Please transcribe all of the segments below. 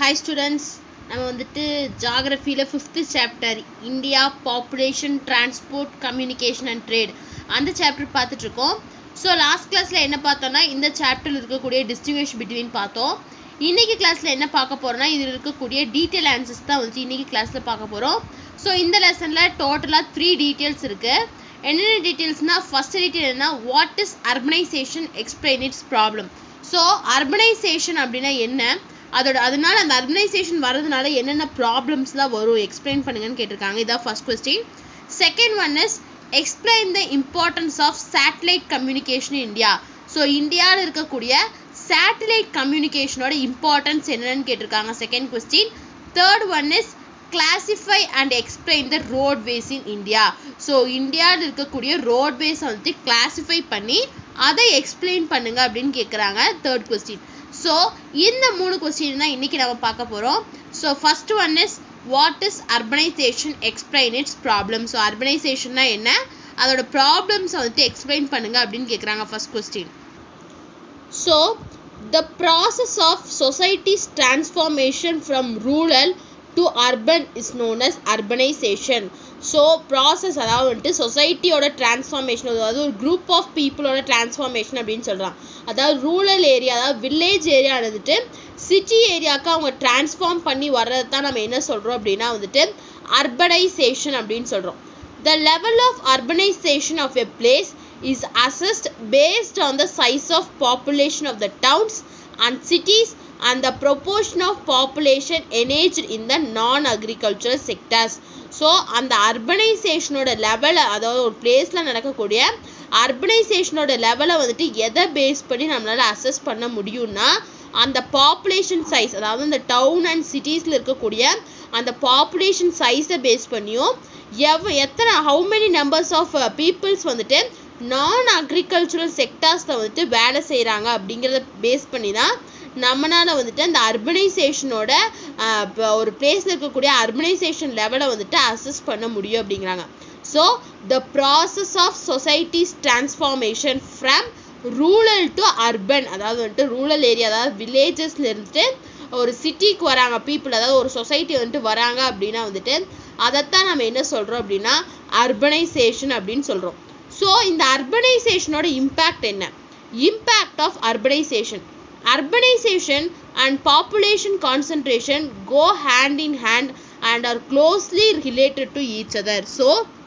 Hi students நம்ம வந்துட்டு ஜாகிரஃபியில் fifth chapter India population transport communication and trade அந்த சாப்டர் பார்த்துட்ருக்கோம் ஸோ லாஸ்ட் கிளாஸில் என்ன பார்த்தோம்னா இந்த சாப்டரில் இருக்கக்கூடிய டிஸ்டிங்விஷ் பிட்வீன் பார்த்தோம் இன்னைக்கு கிளாஸில் என்ன பார்க்க போகிறோம்னா இதில் இருக்கக்கூடிய டீட்டெயில் ஆன்சர்ஸ் தான் வந்துட்டு இன்னைக்கு கிளாஸில் பார்க்க போகிறோம் ஸோ இந்த லெசனில் டோட்டலாக த்ரீ டீட்டெயில்ஸ் இருக்குது என்னென்ன டீட்டெயில்ஸ்னால் ஃபஸ்ட் டீட்டெயில் என்ன what is urbanization explain its problem so urbanization அப்படின்னா என்ன அதோட அதனால அந்த அர்பனைசேஷன் வர்றதுனால என்னென்ன ப்ராப்ளம்ஸ்லாம் வரும் எக்ஸ்பிளைன் பண்ணுங்கன்னு கேட்டிருக்காங்க இதான் first question second one is explain the importance of satellite communication India so இந்தியாவில் இருக்கக்கூடிய சேட்டலைட் கம்யூனிகேஷனோட இம்பார்ட்டன்ஸ் என்னன்னு கேட்டிருக்காங்க second question third one is classify and explain the roadways in India so இந்தியாவில் இருக்கக்கூடிய ரோட்வேஸை வந்துட்டு கிளாசிஃபை பண்ணி அதை எக்ஸ்பிளைன் பண்ணுங்க அப்படின்னு கேட்குறாங்க தேர்ட் கொஸ்டின் ஸோ இந்த மூணு கொஸ்டின் தான் இன்னைக்கு நம்ம பார்க்க போகிறோம் so first one is what is urbanization explain its problem so அர்பனைசேஷன்னா என்ன அதோட ப்ராப்ளம்ஸை வந்துட்டு எக்ஸ்பிளைன் பண்ணுங்க அப்படின்னு கேட்குறாங்க first question so the process of societies transformation from rural to urban is known as urbanization so process அதாவது வந்துட்டு சொசைட்டியோட டிரான்ஸ்ஃபார்மேஷன் அதாவது ஒரு குரூப் ஆஃப் பீப்புளோட டிரான்ஸ்ஃபார்மேஷன் அப்படின்னு சொல்கிறான் அதாவது ரூரல் ஏரியா அதாவது வில்லேஜ் ஏரியா வந்துட்டு சிட்டி ஏரியாவுக்கு அவங்க டிரான்ஸ்ஃபார்ம் பண்ணி வர்றது தான் நம்ம என்ன சொல்கிறோம் அப்படின்னா வந்துட்டு அர்பனைசேஷன் அப்படின்னு சொல்கிறோம் the level of urbanization of a place is assessed based on the size of population of the towns and cities and the proportion of population engaged in the non agricultural sectors so அந்த அர்பனைசேஷனோட லெவலை அதாவது ஒரு பிளேஸில் நடக்கக்கூடிய அர்பனைசேஷனோட லெவலை வந்துட்டு எதை base பண்ணி நம்மளால் அசஸ் பண்ண முடியும்னா அந்த பாப்புலேஷன் சைஸ் அதாவது அந்த டவுன் அண்ட் சிட்டிஸில் இருக்கக்கூடிய அந்த பாப்புலேஷன் சைஸை பேஸ் பண்ணியும் எவ் எத்தனை how many numbers of peoples வந்துட்டு நான் அக்ரிகல்ச்சுரல் செக்டார்ஸில் வந்துட்டு வேலை செய்கிறாங்க அப்படிங்கிறத பேஸ் பண்ணி தான் நம்மளால் வந்துட்டு அந்த அர்பனைசேஷனோட ஒரு பிளேஸில் இருக்கக்கூடிய அர்பனைசேஷன் லெவலை வந்துட்டு அசஸ் பண்ண முடியும் அப்படிங்கிறாங்க so the process of societies transformation from rural to urban அதாவது வந்துட்டு ரூரல் ஏரியா அதாவது வில்லேஜஸ்ல இருந்துட்டு ஒரு சிட்டிக்கு வராங்க பீப்புள் அதாவது ஒரு சொசைட்டி வந்துட்டு வராங்க அப்படின்னா வந்துட்டு அதைத்தான் நம்ம என்ன சொல்கிறோம் அப்படின்னா அர்பனைசேஷன் அப்படின்னு சொல்கிறோம் ஸோ இந்த அர்பனைசேஷனோட இம்பேக்ட் என்ன impact of urbanization urbanization and population concentration go hand in hand and are closely related to each other so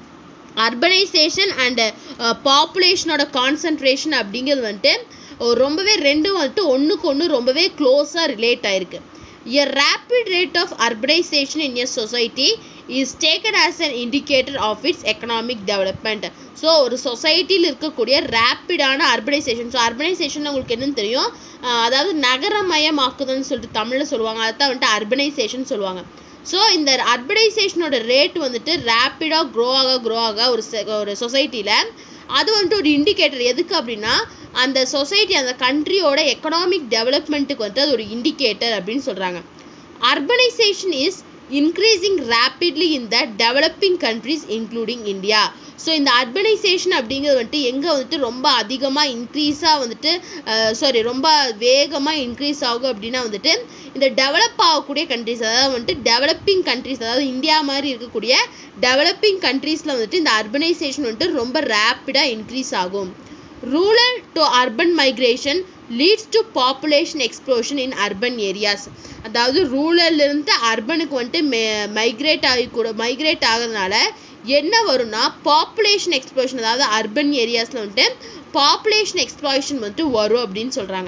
urbanization and பாப்புலேஷனோட கான்சன்ட்ரேஷன் அப்படிங்கிறது வந்துட்டு ரொம்பவே ரெண்டும் வந்துட்டு ஒன்றுக்கு ஒன்று ரொம்பவே க்ளோஸாக ரிலேட் ஆயிருக்கு a rapid rate of urbanization in a society is taken as an indicator of its economic development so ஒரு சொசைட்டியில் இருக்கக்கூடிய ரேப்பிடான அர்பனைசேஷன் ஸோ அர்பனைசேஷன் உங்களுக்கு என்னன்னு தெரியும் அதாவது நகரமயமாக்குதல்னு சொல்லிட்டு தமிழில் சொல்லுவாங்க அதான் வந்துட்டு அர்பனைசேஷன் சொல்லுவாங்க ஸோ இந்த அர்பனைசேஷனோட ரேட் வந்துட்டு ரேப்பிடாக க்ரோ ஆக க்ரோ ஆக ஒரு ஒரு சொசைட்டியில் அது வந்துட்டு ஒரு இண்டிகேட்டர் எதுக்கு அப்படின்னா அந்த சொசைட்டி அந்த கண்ட்ரியோட எக்கனாமிக் டெவலப்மெண்ட்டுக்கு வந்துட்டு அது ஒரு இண்டிகேட்டர் அப்படின்னு சொல்கிறாங்க urbanization is increasing rapidly in the developing countries including India so இந்த அர்பனைசேஷன் அப்படிங்கிறது வந்துட்டு எங்கே வந்துட்டு ரொம்ப அதிகமாக இன்க்ரீஸாக வந்துட்டு சாரி ரொம்ப வேகமாக இன்க்ரீஸ் ஆகும் அப்படின்னா வந்துட்டு இந்த டெவலப் ஆகக்கூடிய கண்ட்ரிஸ் அதாவது வந்துட்டு டெவலப்பிங் கண்ட்ரிஸ் அதாவது இந்தியா மாதிரி இருக்கக்கூடிய டெவலப்பிங் கண்ட்ரீஸில் வந்துட்டு இந்த அர்பனைசேஷன் வந்துட்டு ரொம்ப ரேப்பிடாக இன்க்ரீஸ் ஆகும் rural to urban migration leads to population explosion in urban areas அதாவது ரூரல்லேருந்து அர்பனுக்கு வந்துட்டு மே மைக்ரேட் ஆகி கூட மைக்ரேட் ஆகிறதுனால என்ன வரும்னா பாப்புலேஷன் எக்ஸ்ப்ளோஷன் அதாவது அர்பன் ஏரியாஸில் வந்துட்டு பாப்புலேஷன் எக்ஸ்ப்ளாய்ஷன் வந்துட்டு வரும் அப்படின்னு சொல்கிறாங்க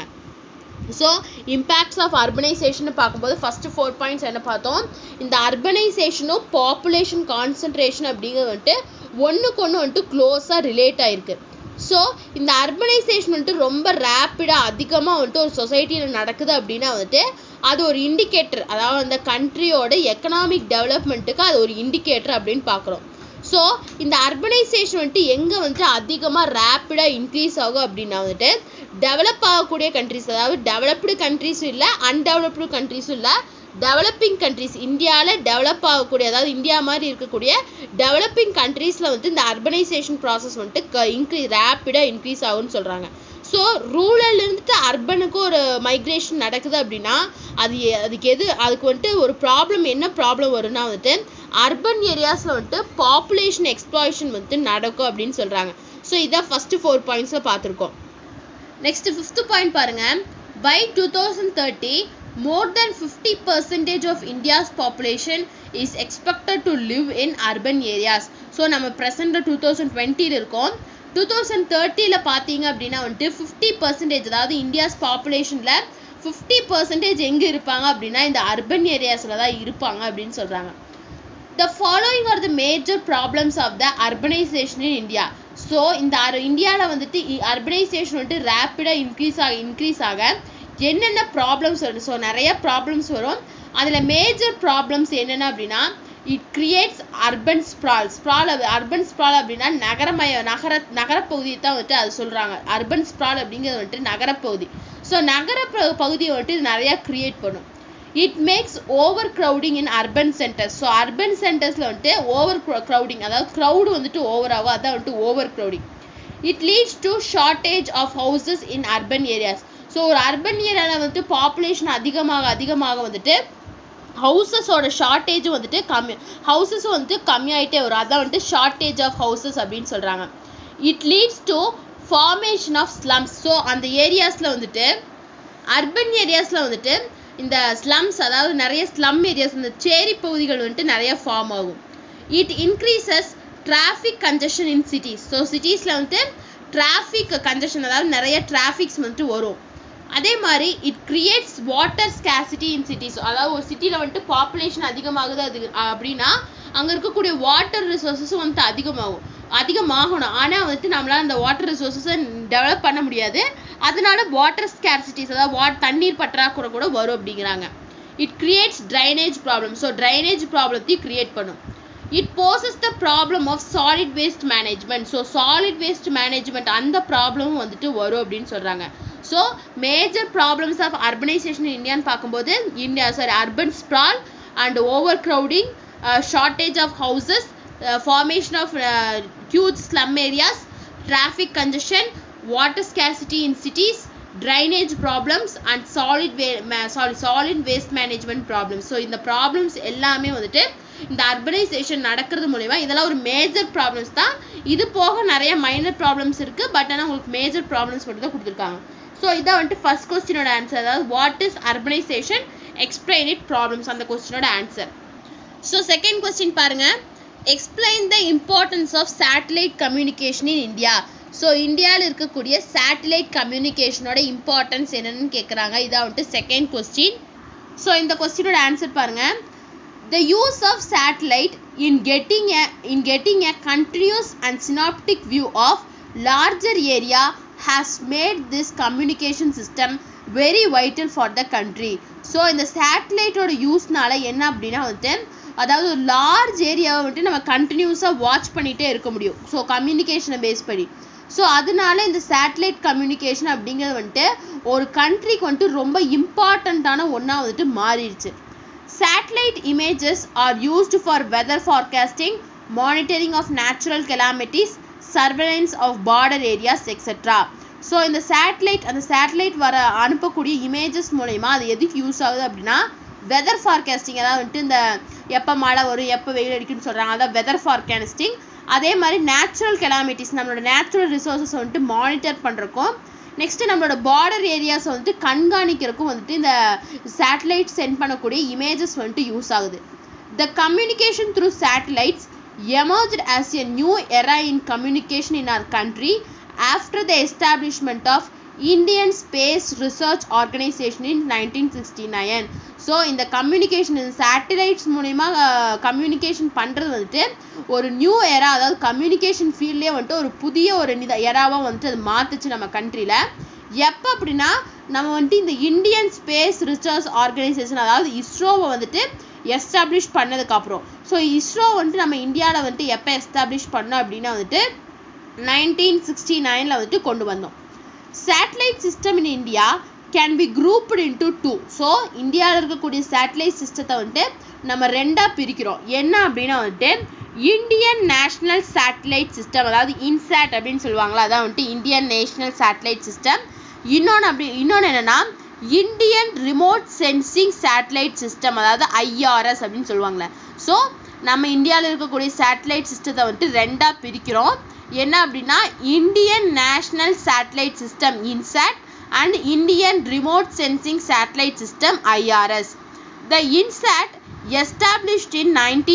ஸோ இம்பேக்ட்ஸ் ஆஃப் அர்பனைசேஷன் பார்க்கும்போது ஃபஸ்ட்டு ஃபோர் பாயிண்ட்ஸ் என்ன பார்த்தோம் இந்த அர்பனைசேஷனும் பாப்புலேஷன் கான்சன்ட்ரேஷன் அப்படிங்கிறது வந்துட்டு ஒன்றுக்கு ஒன்று வந்துட்டு க்ளோஸாக ரிலேட் ஆயிருக்கு ஸோ இந்த அர்பனைசேஷன் வந்துட்டு ரொம்ப ரேப்பிடாக அதிகமாக வந்துட்டு ஒரு சொசைட்டியில் நடக்குது அப்படின்னா வந்துட்டு அது ஒரு இண்டிகேட்டர் அதாவது அந்த கண்ட்ரியோட எக்கனாமிக் டெவலப்மெண்ட்டுக்கு அது ஒரு இண்டிகேட்டர் அப்படின்னு பார்க்குறோம் ஸோ இந்த அர்பனைசேஷன் வந்துட்டு எங்கே வந்துட்டு அதிகமாக ரேப்பிடாக இன்க்ரீஸ் ஆகும் அப்படின்னா வந்துட்டு டெவலப் ஆகக்கூடிய கண்ட்ரிஸ் அதாவது டெவலப்டு கண்ட்ரிஸும் இல்லை அன்டெவலப்டு கண்ட்ரிஸும் இல்லை டெவலப்பிங் கண்ட்ரிஸ் இந்தியாவில் டெவலப் ஆகக்கூடிய அதாவது இந்தியா மாதிரி இருக்கக்கூடிய டெவலப்பிங் கண்ட்ரீஸில் வந்து இந்த அர்பனைசேஷன் ப்ராசஸ் வந்துட்டு இன்க்ரீ ரேப்பிடாக இன்க்ரீஸ் ஆகும்னு சொல்கிறாங்க ஸோ ரூரல்ல இருந்துட்டு அர்பனுக்கு ஒரு மைக்ரேஷன் நடக்குது அப்படின்னா அது எ- அதுக்கு எது அதுக்கு வந்துட்டு ஒரு ப்ராப்ளம் என்ன ப்ராப்ளம் வரும்னா வந்துட்டு அர்பன் ஏரியாஸில் வந்துட்டு பாப்புலேஷன் எக்ஸ்ப்ளாய்ஷன் வந்துட்டு நடக்கும் அப்படின்னு சொல்கிறாங்க ஸோ இதான் ஃபஸ்ட்டு ஃபோர் பாயிண்ட்ஸில் பார்த்துருக்கோம் நெக்ஸ்ட் ஃபிஃப்த் பாயிண்ட் பாருங்க by two thousand thirty more than fifty percentage of India's population is expected to live in urban areas so நம்ம ப்ரெசென்ட்டாக டூ தௌசண்ட் டுவெண்ட்டியில் இருக்கோம் டூ தௌசண்ட் தேர்ட்டியில் பார்த்தீங்க அப்படின்னா வந்துட்டு ஃபிஃப்டி பர்சன்டேஜ் அதாவது இந்தியாஸ் பாப்புலேஷனில் ஃபிஃப்டி பர்சன்டேஜ் எங்கே இருப்பாங்க அப்படின்னா இந்த அர்பன் ஏரியாஸில் தான் இருப்பாங்க அப்படின்னு சொல்கிறாங்க The following are the major problems of the urbanization in India. So இந்த அர் இந்தியாவில் வந்துட்டு அர்பனைசேஷன் வந்துட்டு ரேப்பிடாக இன்க்ரீஸ் ஆக இன்க்ரீஸ் ஆக என்னென்ன ப்ராப்ளம்ஸ் வரும் ஸோ நிறைய ப்ராப்ளம்ஸ் வரும் அதில் மேஜர் ப்ராப்ளம்ஸ் என்னென்ன அப்படின்னா it creates urban sprawl sprawl urban sprawl அப்படின்னா நகரமய நகர நகரப்பகுதியை தான் வந்துட்டு அது சொல்கிறாங்க அர்பன் ஸ்ப்ரால் அப்படிங்கிறது வந்துட்டு நகரப்பகுதி ஸோ நகர ப- பகுதியை வந்துட்டு இது நிறையா கிரியேட் பண்ணும் it makes overcrowding in urban centres so urban சென்டர்ஸில் வந்துட்டு ஓவர் க்ரௌடிங் அதாவது க்ரௌடு வந்துட்டு ஓவர் ஆகும் அதான் வந்துட்டு overcrowding it leads to shortage of houses in urban areas so ஒரு அர்பன் ஏரியாவில் வந்துட்டு பாப்புலேஷன் அதிகமாக அதிகமாக வந்துட்டு ஹவுசஸோட ஷார்ட்டேஜ் வந்துட்டு கம்மி ஹவுசஸும் வந்துட்டு கம்மியாயிட்டே வரும் அதான் வந்துட்டு ஷார்ட்டேஜ் ஆஃப் ஹவுசஸ் அப்படின்னு சொல்கிறாங்க it leads to formation of slums so அந்த ஏரியாஸில் வந்துட்டு அர்பன் ஏரியாஸில் வந்துட்டு இந்த ஸ்லம்ஸ் அதாவது நிறைய ஸ்லம் ஏரியாஸ் இந்த சேரி பகுதிகள் வந்துட்டு நிறைய ஃபார்ம் ஆகும் it increases traffic congestion in cities so சிட்டிஸில் வந்துட்டு டிராஃபிக் கன்ஜெஷன் அதாவது நிறைய டிராஃபிக்ஸ் வந்துட்டு வரும் அதே மாதிரி it creates water scarcity in cities அதாவது ஒரு சிட்டியில் வந்துட்டு பாப்புலேஷன் அதிகமாகுது அது அப்படின்னா அங்கே இருக்கக்கூடிய வாட்டர் ரிசோர்ஸஸும் வந்துட்டு அதிகமாகும் அதிகமாகணும் ஆனால் வந்துட்டு நம்மளால் அந்த வாட்டர் ரிசோர்ஸஸை டெவலப் பண்ண முடியாது அதனால வாட்டர் ஸ்கேர்சிட்டிஸ் அதாவது வாட் தண்ணீர் பற்றாக்குறை கூட வரும் அப்படிங்கிறாங்க it creates drainage problem so drainage ப்ராப்ளத்தையும் கிரியேட் பண்ணும் it poses the problem of solid waste management so solid waste management அந்த ப்ராப்ளமும் வந்துட்டு வரும் அப்படின்னு சொல்கிறாங்க so major problems of urbanization இந்தியான்னு பார்க்கும்போது India sorry urban sprawl and overcrowding shortage of houses formation of huge slum areas traffic congestion water scarcity in cities drainage problems and solid wa- ma- sorry solid waste management problems so இந்த problems எல்லாமே வந்துட்டு இந்த urbanisation நடக்கிறது மூலிமா இதெல்லாம் ஒரு major problems தான் இது போக நிறைய மைனர் ப்ராப்ளம்ஸ் இருக்குது பட் ஆனால் உங்களுக்கு மேஜர் ப்ராப்ளம்ஸ் மட்டும் தான் கொடுத்துருக்காங்க ஸோ இதான் வந்துட்டு ஃபர்ஸ்ட் கொஸ்டினோட ஆன்சர் அதாவது what is urbanization explain it problems அந்த கொஸ்டினோட ஆன்சர் ஸோ செகண்ட் கொஸ்டின் பாருங்க explain the importance of satellite communication in India so இந்தியாவில் இருக்கக்கூடிய சேட்டலைட் கம்யூனிகேஷனோட இம்பார்ட்டன்ஸ் என்னன்னு கேட்குறாங்க இதான் வந்துட்டு செகண்ட் கொஸ்டின் ஸோ இந்த கொஸ்டினோட ஆன்சர் பாருங்க the use of satellite in getting a in getting a continuous and synoptic view of larger area has made this communication system very vital for the country so இந்த சேட்டலைட்டோட யூஸ்னால என்ன அப்படின்னா வந்துட்டு அதாவது ஒரு லார்ஜ் ஏரியாவை வந்துட்டு நம்ம கண்டினியூஸாக வாட்ச் பண்ணிகிட்டே இருக்க முடியும் ஸோ கம்யூனிகேஷனை பேஸ் பண்ணி ஸோ அதனால இந்த சேட்டலைட் கம்யூனிகேஷன் அப்படிங்கிறது வந்துட்டு ஒரு கண்ட்ரிக்கு வந்துட்டு ரொம்ப இம்பார்ட்டண்ட்டான ஒன்றா வந்துட்டு மாறிடுச்சு Satellite images are used for weather forecasting, monitoring of natural calamities, surveillance of border areas, etc. So இந்த சேட்டலைட் அந்த சேட்டலைட் வர அனுப்பக்கூடிய இமேஜஸ் மூலயமா அது எதுக்கு யூஸ் ஆகுது அப்படின்னா வெதர் ஃபார்காஸ்டிங் அதாவது வந்துட்டு இந்த எப்போ மழை வரும் எப்போ வெயில் அடிக்குன்னு சொல்கிறாங்க அதான் வெதர் ஃபார்காஸ்டிங் அதே மாதிரி நேச்சுரல் கெலாமிட்டிஸ் நம்மளோட நேச்சுரல் ரிசோர்ஸஸ் வந்துட்டு மானிட்டர் பண்ணுறக்கும் நெக்ஸ்ட் நம்மளோட பார்டர் ஏரியாஸை வந்துட்டு கண்காணிக்கிறதுக்கும் வந்துட்டு இந்த சேட்டலைட் சென்ட் பண்ணக்கூடிய இமேஜஸ் வந்துட்டு யூஸ் ஆகுது the communication through satellites emerged as a new era in communication in our country after the establishment of Indian Space Research Organization in 1969 so இந்த கம்யூனிகேஷன் இந்த சேட்டலைட்ஸ் மூலிமா கம்யூனிகேஷன் பண்ணுறது வந்துட்டு ஒரு new எரா அதாவது கம்யூனிகேஷன் ஃபீல்ட்லேயே வந்துட்டு ஒரு புதிய ஒரு நித எராவாக வந்துட்டு அது மாற்றுச்சு நம்ம கண்ட்ரியில் எப்போ அப்படின்னா நம்ம வந்துட்டு இந்த இந்தியன் ஸ்பேஸ் ரிசர்ச் ஆர்கனைசேஷன் அதாவது இஸ்ரோவை வந்துட்டு எஸ்டாப்ளிஷ் பண்ணதுக்கப்புறம் ஸோ இஸ்ரோ வந்துட்டு நம்ம இந்தியாவில் வந்துட்டு எப்போ எஸ்டாப்ளிஷ் பண்ணோம் அப்படின்னா வந்துட்டு நைன்டீன் சிக்ஸ்டி நைனில் வந்துட்டு கொண்டு வந்தோம் satellite system in India can be grouped into two so இந்தியாவில் இருக்கக்கூடிய சேட்டலைட் சிஸ்டத்தை வந்துட்டு நம்ம ரெண்டாக பிரிக்கிறோம் என்ன அப்படின்னா வந்துட்டு இந்தியன் நேஷ்னல் சேட்டலைட் சிஸ்டம் அதாவது இன்சாட் அப்படின்னு சொல்லுவாங்களா அதான் வந்துட்டு இந்தியன் நேஷ்னல் சேட்டலைட் சிஸ்டம் இன்னொன்று அப்படி இன்னொன்று என்னென்னா Indian remote sensing satellite system அதாவது ஐஆர்எஸ் அப்படின்னு சொல்லுவாங்களே ஸோ நம்ம இந்தியாவில் இருக்கக்கூடிய சேட்டலைட் சிஸ்டத்தை வந்துட்டு ரெண்டாக பிரிக்கிறோம் என்ன அப்படின்னா Indian national satellite system INSAT and Indian Remote Sensing Satellite System IRS. The INSAT, established in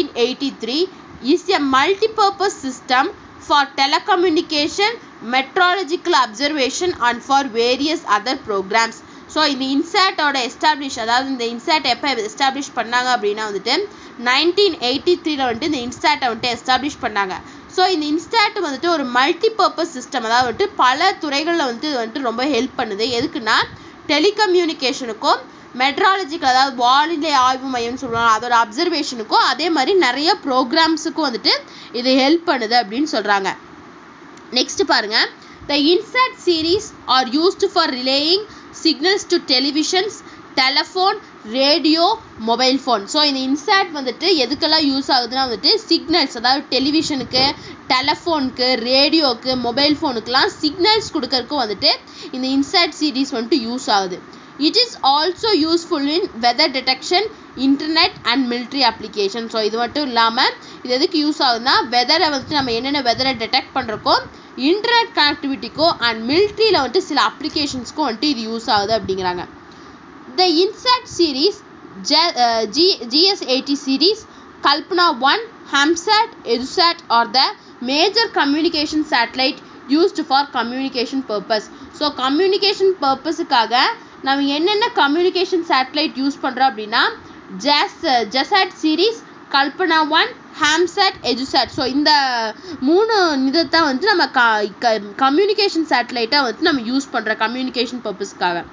1983, is a multi-purpose system for telecommunication, meteorological observation and for various other programs. So இந்த இன்சாட்டோட establish அதாவது இந்த இன்சாட் எப்போ establish பண்ணாங்க அப்படின்னா வந்துட்டு nineteen eighty த்ரீல வந்துட்டு இந்த இன்சாட்டை வந்துட்டு எஸ்டாப்ளிஷ் பண்ணாங்க ஸோ இந்த இன்ஸ்டாட் வந்துட்டு ஒரு மல்டி பர்பஸ் சிஸ்டம் அதாவது வந்துட்டு பல துறைகளில் வந்துட்டு இது வந்துட்டு ரொம்ப ஹெல்ப் பண்ணுது எதுக்குன்னா டெலிகம்யூனிகேஷனுக்கும் மெட்ராலஜிக்கல் அதாவது வானிலை ஆய்வு மையம்னு சொல்லுவாங்க அதோட அப்சர்வேஷனுக்கும் அதே மாதிரி நிறைய ப்ரோக்ராம்ஸுக்கும் வந்துட்டு இது ஹெல்ப் பண்ணுது அப்படின்னு சொல்கிறாங்க நெக்ஸ்ட் பாருங்க the INSAT series are used for relaying signals to televisions telephone radio mobile phone so இந்த இன்சாட் வந்துட்டு எதுக்கெல்லாம் யூஸ் ஆகுதுன்னா வந்துட்டு சிக்னல்ஸ் அதாவது டெலிவிஷனுக்கு டெலஃபோனுக்கு ரேடியோக்கு மொபைல் ஃபோனுக்குலாம் சிக்னல்ஸ் கொடுக்கறதுக்கும் வந்துட்டு இந்த இன்சாட் சீரீஸ் வந்துட்டு யூஸ் ஆகுது it is also useful in weather detection internet and military application so இது மட்டும் இல்லாமல் இது எதுக்கு யூஸ் ஆகுதுன்னா வெதரை வந்துட்டு நம்ம என்னென்ன வெதரை டிடெக்ட் பண்ணுறக்கோ இன்டர்நெட் கனெக்டிவிட்டிக்கோ அண்ட் மிலிட்ரியில் வந்துட்டு சில அப்ளிகேஷன்ஸ்க்கும் வந்துட்டு இது யூஸ் ஆகுது அப்படிங்கிறாங்க The INSAT series, G, uh, G, GS80 series, Kalpana 1, HAMSAT, EduSat are the major communication satellite used for communication purpose. So communication பர்பஸுக்காக நம்ம என்னென்ன கம்யூனிகேஷன் சேட்டலைட் யூஸ் பண்ணுறோம் அப்படின்னா ஜாஸ் GSAT series Kalpana one HAMSAT EDUSAT so இந்த மூணு இதைத்தான் வந்து நம்ம க கம்யூனிகேஷன் சேட்டலைட்டாக வந்து நம்ம யூஸ் பண்ணுறோம் கம்யூனிகேஷன் பர்பஸ்க்காக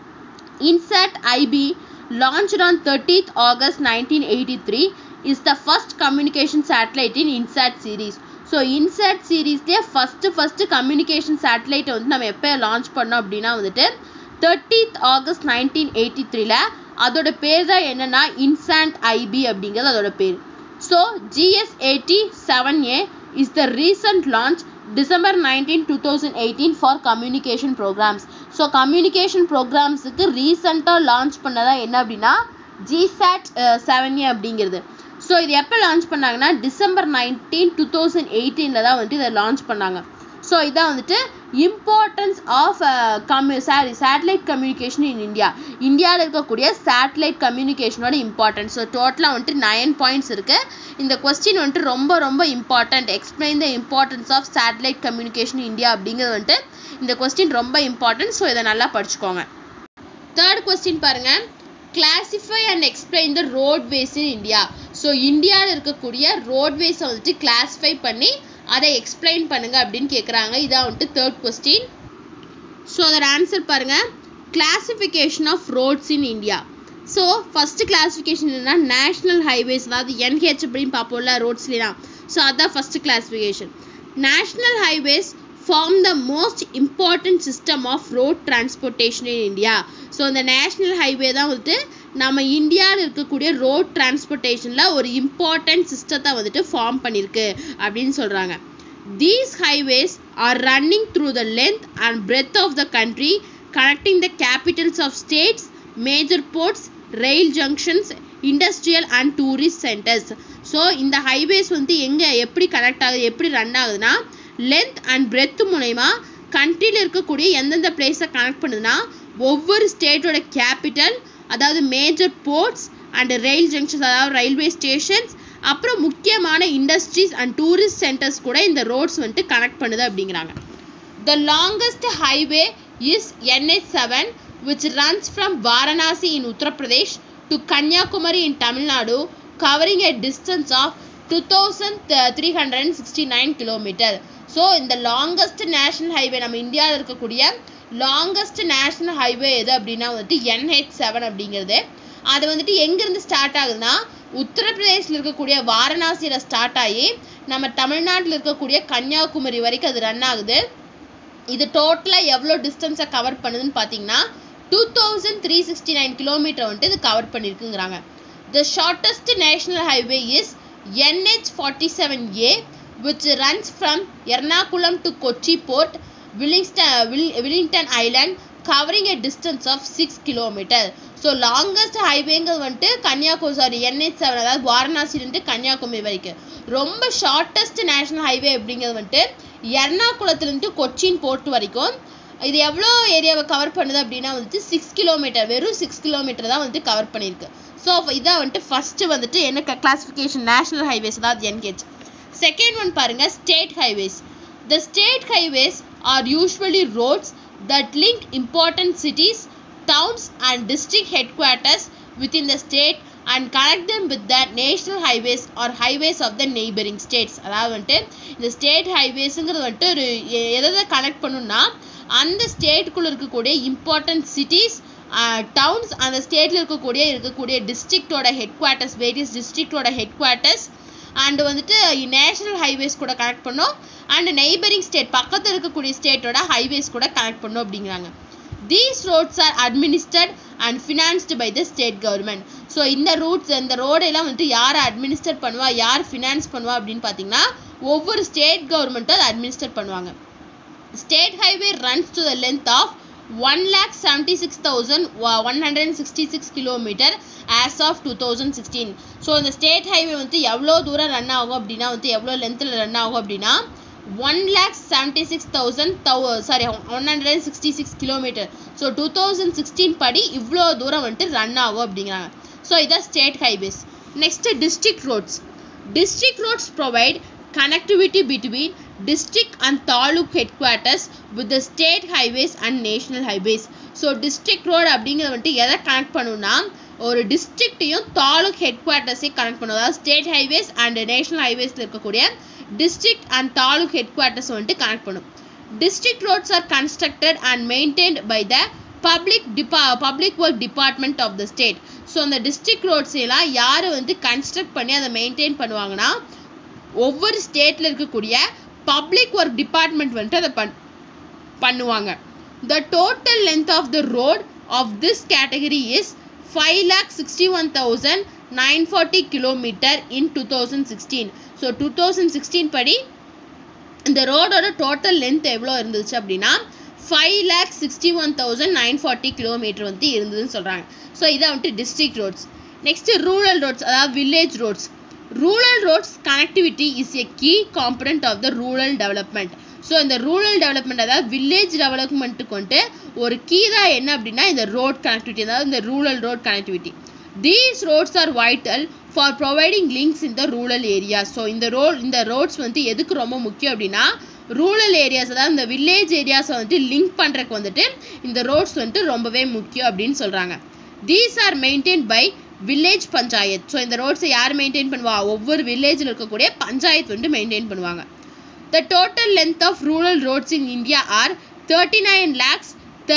INSAT IB, launched on 30th August 1983, is the first communication satellite in INSAT series. So INSAT சீரீஸ்லேயே ஃபஸ்ட்டு ஃபஸ்ட்டு கம்யூனிகேஷன் சேட்டலைட்டை வந்து நம்ம எப்போ லான்ச் பண்ணோம் அப்படின்னா வந்துட்டு தேர்ட்டீத் ஆகஸ்ட் நைன்டீன் எயிட்டி த்ரீல அதோட பேர் தான் என்னென்னா இன்சாண்ட் ஐபி அப்படிங்கிறது அதோட பேர் so GS eighty seven A is the recent launch December nineteen two thousand eighteen for communication programmes so communication ப்ரோக்ராம்ஸுக்கு ரீசெண்டாக லான்ச் பண்ணதான் என்ன அப்படின்னா ஜிசாட் செவன் ஏ அப்படிங்கிறது ஸோ இது எப்போ லான்ச் பண்ணாங்கன்னா டிசம்பர் நைன்டீன் டூ தௌசண்ட் எயிட்டீனில் தான் வந்துட்டு இதை லான்ச் பண்ணாங்க ஸோ இதான் வந்துட்டு இம்பார்ட்டன்ஸ் ஆஃப் கம்யூ sorry satellite communication in India இந்தியாவில் இருக்கக்கூடிய சேட்டலைட் கம்யூனிகேஷனோட இம்பார்ட்டன்ஸ் ஸோ டோட்டலாக வந்துட்டு நைன் பாயிண்ட்ஸ் இருக்குது இந்த கொஸ்டின் வந்துட்டு ரொம்ப ரொம்ப important explain the importance of satellite communication India அப்படிங்கிறது வந்துட்டு இந்த கொஸ்டின் ரொம்ப இம்பார்ட்டன்ட் ஸோ இதை நல்லா படிச்சுக்கோங்க தேர்ட் கொஸ்டின் பாருங்க classify and explain the roadways in India so இந்தியாவில் இருக்கக்கூடிய ரோட்வேஸை வந்துட்டு கிளாஸிஃபை பண்ணி அதை எக்ஸ்பிளைன் பண்ணுங்க அப்படின்னு கேட்குறாங்க இதான் வந்துட்டு தேர்ட் கொஸ்டின் ஸோ அதோட ஆன்சர் பாருங்க classification of roads in India so first classification என்னன்னா நேஷ்னல் ஹைவேஸ் அதாவது என்ஹெச் அப்படின்னு பார்ப்போம்ல ரோட்ஸ்லாம் ஸோ அதான் first classification national highways form the most important system of road transportation in India so இந்த national highway தான் வந்துட்டு நம்ம இந்தியாவில் இருக்கக்கூடிய ரோட் டிரான்ஸ்போர்ட்டேஷனில் ஒரு இம்பார்ட்டன்ட் சிஸ்டத்தை வந்துட்டு ஃபார்ம் பண்ணியிருக்கு அப்படின்னு சொல்கிறாங்க these highways are running through the length and breadth of the country connecting the capitals of states major ports rail junctions industrial and tourist centres so இந்த ஹைவேஸ் வந்து எங்கே எப்படி கனெக்ட் ஆகுது எப்படி ரன் ஆகுதுன்னா லென்த் அண்ட் பிரெத் மூலயமா கண்ட்ரியில் இருக்கக்கூடிய எந்தெந்த பிளேஸை கனெக்ட் பண்ணுதுன்னா ஒவ்வொரு ஸ்டேட்டோட கேபிட்டல் அதாவது major ports and rail junctions அதாவது ரயில்வே ஸ்டேஷன்ஸ் அப்புறம் முக்கியமான இண்டஸ்ட்ரீஸ் அண்ட் டூரிஸ்ட் சென்டர்ஸ் கூட இந்த ரோட்ஸ் வந்துட்டு கனெக்ட் பண்ணுது அப்படிங்கிறாங்க the longest highway is NH seven which runs from Varanasi in Uttar Pradesh to Kanyakumari in Tamil Nadu covering a distance of two thousand three hundred and sixty nine kilometer so இந்த longest national highway நம்ம இந்தியாவில் இருக்கக்கூடிய longest national highway எது அப்படின்னா வந்துட்டு NH seven அப்படிங்கிறது அது வந்துட்டு எங்கேருந்து ஸ்டார்ட் ஆகுதுன்னா உத்தரப்பிரதேசில் இருக்கக்கூடிய வாரணாசியில் ஸ்டார்ட் ஆகி நம்ம தமிழ்நாட்டில் இருக்கக்கூடிய கன்னியாகுமரி வரைக்கும் அது ரன் ஆகுது இது டோட்டலாக எவ்வளோ டிஸ்டன்ஸை கவர் பண்ணுதுன்னு பார்த்தீங்கன்னா two thousand three sixty nine kilometer வந்துட்டு இது கவர் பண்ணியிருக்குங்கிறாங்க the shortest national highway is NH 47A which runs from Ernakulam to Kochi port Willingston, Will, Wellington Island covering a distance of 6 kilometer so longest ஹைவேங்கிறது வந்துட்டு Kanyakumari sorry NH seven அதாவது வாரணாசிலிருந்து கன்னியாகுமரி வரைக்கும் ரொம்ப shortest national highway அப்படிங்கிறது வந்துட்டு எர்ணாகுளத்துலேருந்து Cochin board வரைக்கும் இது எவ்வளோ ஏரியாவை கவர் பண்ணுது அப்படின்னா வந்துட்டு சிக்ஸ் கிலோமீட்டர் வெறும் சிக்ஸ் கிலோமீட்டர் தான் வந்துட்டு கவர் பண்ணியிருக்கு ஸோ இதான் வந்துட்டு ஃபஸ்ட்டு வந்துட்டு என்ன கிளாஸிஃபிகேஷன் நேஷனல் ஹைவேஸ் அதாவது என்ஹெச் செகண்ட் ஒன் பாருங்க state highways the state highways are usually roads that link important cities towns and district headquarters within the state and connect them with the national highways or highways of the neighboring states அதாவது வந்துட்டு இந்த state ஹைவேஸுங்கிறது வந்துட்டு ஒரு எ- எதை connect பண்ணுன்னா அந்த ஸ்டேட்டுக்குள்ளே இருக்கக்கூடிய important cities downs அந்த ஸ்டேட்டில் இருக்கக்கூடிய இருக்கக்கூடிய டிஸ்ட்ரிக்டோட ஹெட் குவார்ட்டர்ஸ் வேரியஸ் டிஸ்ட்ரிக்டோட ஹெட் குவார்ட்டர்ஸ் அண்ட் வந்துட்டு நேஷனல் ஹைவேஸ் கூட கனெக்ட் பண்ணும் அண்ட் நெய்பரிங் ஸ்டேட் பக்கத்தில் இருக்கக்கூடிய ஸ்டேட்டோட ஹைவேஸ் கூட கனெக்ட் பண்ணும் அப்படிங்கிறாங்க these roads are administered and financed by the state government so இந்த ரூட்ஸ் இந்த ரோடெல்லாம் வந்துட்டு யார் அட்மினிஸ்டர் பண்ணுவா யார் ஃபினான்ஸ் பண்ணுவா அப்படின்னு பார்த்தீங்கன்னா ஒவ்வொரு ஸ்டேட் கவர்மெண்ட்டும் அதை அட்மினிஸ்டர் பண்ணுவாங்க state highway runs to the length of one lakh seventy six thousand one hundred and sixty six kilometre as of two thousand sixteen so இந்த ஸ்டேட் ஹைவே வந்து எவ்வளோ தூரம் ரன் ஆகும் அப்படின்னா வந்து எவ்வளோ லென்த்தில் ரன் ஆகும் அப்படின்னா one lakh seventy six thousand தௌ sorry one hundred and sixty six kilometre so two thousand sixteen படி இவ்வளோ தூரம் வந்துட்டு ரன் ஆகும் அப்படிங்கிறாங்க ஸோ இதான் state highways next district roads district roads provide connectivity between district and taluk headquarters with the state highways and national highways so district road அப்படிங்கிறது வந்துட்டு எதை கனெக்ட் பண்ணுன்னா ஒரு டிஸ்ட்ரிக்ட்டையும் தாலுக் ஹெட் குவார்ட்டர்ஸையும் கனெக்ட் பண்ணும் அதாவது ஸ்டேட் ஹைவேஸ் அண்ட் நேஷனல் ஹைவேஸில் இருக்கக்கூடிய district and taluk headquarters வந்துட்டு கனெக்ட் பண்ணும் district roads are constructed and maintained by the public டிபா public work department of the state so அந்த டிஸ்ட்ரிக்ட் ரோட்ஸ் எல்லாம் யார் வந்து கன்ஸ்ட்ரக்ட் பண்ணி அதை மெயின்டைன் பண்ணுவாங்கன்னா ஒவ்வொரு ஸ்டேட்டில் இருக்கக்கூடிய பப்ளிக் ஒர்க் டிபார்ட்மெண்ட் வந்துட்டு அதை பண் பண்ணுவாங்க the total length of the road of this category is five lakh sixty one thousand nine forty kilometre in two thousand sixteen so two thousand sixteen படி இந்த ரோடோட டோட்டல் லென்த் எவ்வளோ இருந்துச்சு அப்படின்னா five lakh sixty one thousand nine forty kilometre வந்து இருந்ததுன்னு சொல்கிறாங்க so இதான் வந்துட்டு district roads next rural roads அதாவது village roads rural roads connectivity is a key component of the rural development so இந்த ரூரல் டெவலப்மெண்ட் அதாவது வில்லேஜ் டெவலப்மெண்ட்டுக்கு வந்துட்டு ஒரு கீ தான் என்ன அப்படின்னா இந்த ரோட் கனெக்டிவிட்டி அதாவது இந்த rural road connectivity these roads are vital for providing links in the rural area so இந்த ரோட் இந்த ரோட்ஸ் வந்து எதுக்கு ரொம்ப முக்கியம் அப்படின்னா ரூரல் ஏரியாஸ் அதாவது இந்த வில்லேஜ் ஏரியாஸை வந்துட்டு லிங்க் பண்ணுறதுக்கு வந்துட்டு இந்த ரோட்ஸ் வந்துட்டு ரொம்பவே முக்கியம் அப்படின்னு சொல்கிறாங்க these are maintain by village panchayat so இந்த ரோட்ஸை யார் மெயின்டைன் பண்ணுவா ஒவ்வொரு வில்லேஜில் இருக்கக்கூடிய பஞ்சாயத்து வந்துட்டு மெயின்டைன் பண்ணுவாங்க The total length of rural roads in India are 39 lakhs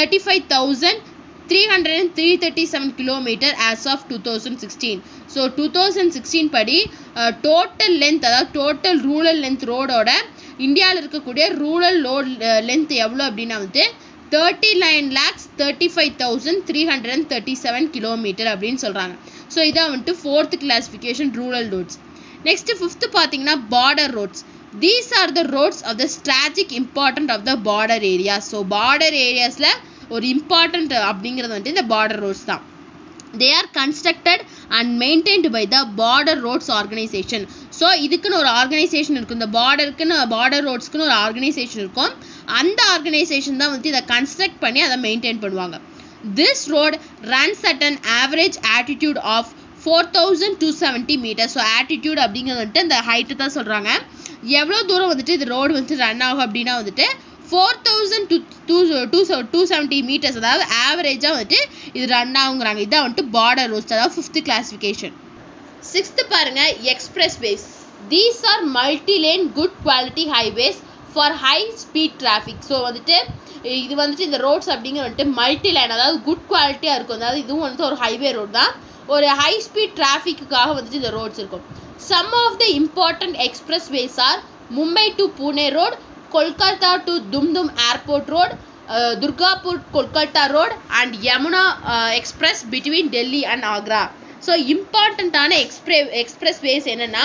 35,337 kilometer as of 2016. So two thousand sixteen படி டோட்டல் லென்த் அதாவது டோட்டல் ரூரல் லென்த் ரோடோட இந்தியாவில் இருக்கக்கூடிய ரூரல் ரோட் லென்த் எவ்வளோ அப்படின்னா வந்து thirty nine lakhs thirty five thousand three hundred and thirty seven kilometre அப்படின்னு சொல்கிறாங்க ஸோ இதான் வந்துட்டு fourth classification rural roads next fifth பார்த்தீங்கன்னா border roads these are the roads of the strategic important of the border areas so border ஏரியாஸில் ஒரு important அப்படிங்கிறது வந்துட்டு இந்த பார்டர் ரோட்ஸ் தான் they are constructed and maintained by the border roads organisation so இதுக்குன்னு ஒரு organisation இருக்கும் இந்த பார்டருக்குன்னு பார்டர் ரோட்ஸ்க்குன்னு ஒரு ஆர்கனைசேஷன் இருக்கும் அந்த ஆர்கனைசேஷன் தான் வந்து இதை கன்ஸ்ட்ரக்ட் பண்ணி அதை மெயின்டைன் பண்ணுவாங்க this road runs at an average attitude of four thousand two seventy metre so attitude அப்படிங்கிறது வந்துட்டு இந்த ஹைட்டு தான் சொல்கிறாங்க எவ்வளோ தூரம் வந்துட்டு இது ரோடு வந்துட்டு ரன் ஆகும் அப்படின்னா வந்துட்டு four thousand two two two two seventy metres அதாவது ஆவரேஜாக வந்துட்டு இது ரன் ஆகுங்கிறாங்க இதான் வந்துட்டு பார்டர் ரோட்ஸ் அதாவது ஃபிஃப்த்து கிளாஸிஃபிகேஷன் சிக்ஸ்த்து பாருங்க expressways these are multi lane good quality highways for high speed traffic so வந்துட்டு இது வந்துட்டு இந்த ரோட்ஸ் அப்படிங்கிற வந்துட்டு மல்டி லைன் அதாவது குட் குவாலிட்டியாக இருக்கும் அதாவது இதுவும் வந்துட்டு ஒரு ஹைவே ரோட் தான் ஒரு ஹை ஸ்பீட் டிராஃபிக்குக்காக வந்துட்டு இந்த ரோட்ஸ் இருக்கும் some of the important expressways are Mumbai to Pune road Kolkata to Dum Dum airport road Durgapur Kolkata road and Yamuna express between Delhi and Agra so இம்பார்ட்டண்ட்டான எக்ஸ்பிரே எக்ஸ்பிரஸ் வேஸ் என்னென்னா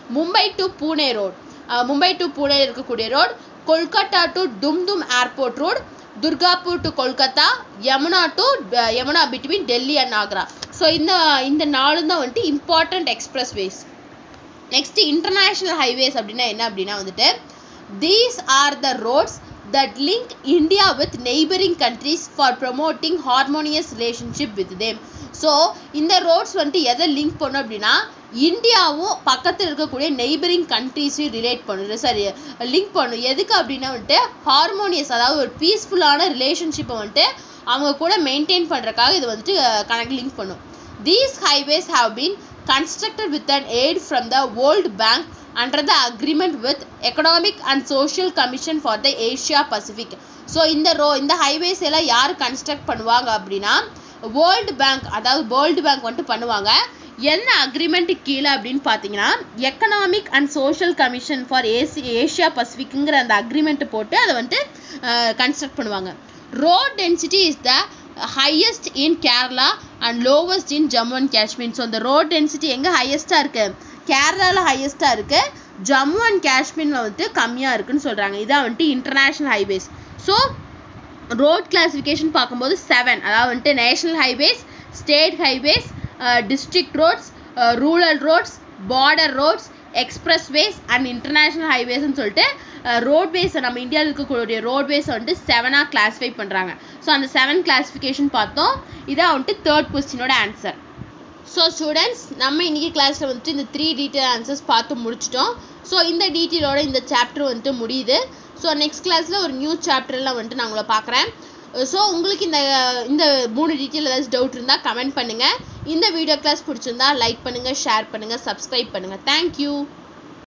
Mumbai to Pune road Mumbai to Pune இருக்கக்கூடிய road Kolkata to Dum Dum airport road Durgapur to Kolkata Yamuna to Yamuna between Delhi and Agra so இந்த இந்த நாலும் தான் வந்துட்டு important expressways next international highways அப்படின்னா என்ன அப்படின்னா வந்துட்டு these are the roads that link India with neighbouring countries for promoting harmonious relationship with them so இந்த ரோட்ஸ் வந்துட்டு எதை லிங்க் பண்ணும் அப்படின்னா இந்தியாவும் பக்கத்தில் இருக்கக்கூடிய நெய்பரிங் கண்ட்ரீஸையும் ரிலேட் பண்ணும் சரி லிங்க் பண்ணும் எதுக்கு அப்படின்னா வந்துட்டு ஹார்மோனியஸ் அதாவது ஒரு பீஸ்ஃபுல்லான ரிலேஷன்ஷிப்பை வந்துட்டு அவங்க கூட மெயின்டைன் பண்ணுறக்காக இது வந்துட்டு கனெக்ட் லிங்க் பண்ணும் these highways have been constructed with an aid from the World Bank under the agreement with Economic and Social Commission for the Asia Pacific. So இந்த ரோ இந்த ஹைவேஸ் எல்லாம் யார் கன்ஸ்ட்ரக்ட் பண்ணுவாங்க அப்படின்னா வேர்ல்டு பேங்க் அதாவது world bank வந்துட்டு பண்ணுவாங்க என்ன அக்ரிமெண்ட் கீழே அப்படின்னு பார்த்தீங்கன்னா economic and social commission for ஏசி ஏஷியா பசிபிக்குங்கிற அந்த அக்ரிமெண்ட் போட்டு அதை வந்துட்டு கன்ஸ்ட்ரக்ட் பண்ணுவாங்க road density is the highest in Kerala and lowest in Jammu and Kashmir so இந்த ரோட் டென்சிட்டி எங்கே ஹையஸ்ட்டாக இருக்குது கேரளாவில் ஹையஸ்ட்டாக இருக்குது ஜம்மு அண்ட் காஷ்மீரில் வந்துட்டு கம்மியாக இருக்குன்னு சொல்கிறாங்க இதான் வந்துட்டு international highways so road classification பார்க்கும்போது செவன் அதாவது வந்துட்டு national highways state highways district roads rural roads border roads expressways and international ஹைவேஸ்னு சொல்லிட்டு ரோட்வேஸை நம்ம இந்தியாவில் இருக்கக்கூடிய ரோட்வேஸை வந்துட்டு செவனாக கிளாஸிஃபை பண்ணுறாங்க ஸோ அந்த செவன் கிளாஸிஃபிகேஷன் பார்த்தோம் இதான் வந்துட்டு தேர்ட் கொஸ்டினோட ஆன்சர் ஸோ ஸ்டூடெண்ட்ஸ் நம்ம இன்றைக்கி கிளாஸில் வந்துட்டு இந்த த்ரீ டீட்டெயில் ஆன்சர்ஸ் பார்த்து முடிச்சிட்டோம் ஸோ இந்த டீட்டெயிலோட இந்த சாப்டர் வந்துட்டு முடியுது ஸோ நெக்ஸ்ட் கிளாஸில் ஒரு நியூ சாப்டர்லாம் வந்துட்டு நான் உங்களை பார்க்குறேன் ஸோ உங்களுக்கு இந்த இந்த மூணு டீட்டெயில் ஏதாச்சும் டவுட் இருந்தால் கமெண்ட் பண்ணுங்கள் இந்த வீடியோ கிளாஸ் பிடிச்சிருந்தா லைக் பண்ணுங்கள் ஷேர் பண்ணுங்கள் சப்ஸ்கிரைப் பண்ணுங்கள் தேங்க்யூ